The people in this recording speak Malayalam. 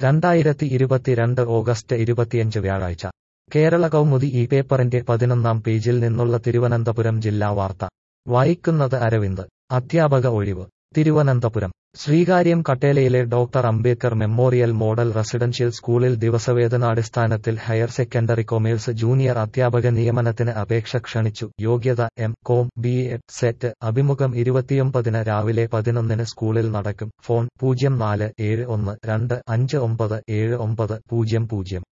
രണ്ടായിരത്തി ഇരുപത്തിരണ്ട് ഓഗസ്റ്റ് ഇരുപത്തിയഞ്ച് വ്യാഴാഴ്ച കേരള കൗമുദി ഈ പേപ്പറിന്റെ പതിനൊന്നാം പേജിൽ നിന്നുള്ള തിരുവനന്തപുരം ജില്ലാ വാർത്ത വായിക്കുന്നത് അരവിന്ദ് അധ്യാപക ഒഴിവ് തിരുവനന്തപുരം ശ്രീകാര്യം കട്ടേലയിലെ doctor Ambedkar memorial model residential സ്കൂളിൽ ദിവസവേതനാടിസ്ഥാനത്തിൽ ഹയർ സെക്കൻഡറി കൊമേഴ്സ് ജൂനിയർ അധ്യാപക നിയമനത്തിന് അപേക്ഷ ക്ഷണിച്ചു യോഗ്യത M Com B Ed SET അഭിമുഖം ഇരുപത്തിയൊമ്പതിന് രാവിലെ പതിനൊന്നിന് സ്കൂളിൽ നടക്കും ഫോൺ പൂജ്യം നാല് ഏഴ് ഒന്ന് രണ്ട് അഞ്ച് ഒമ്പത് ഏഴ് ഒമ്പത് പൂജ്യം പൂജ്യം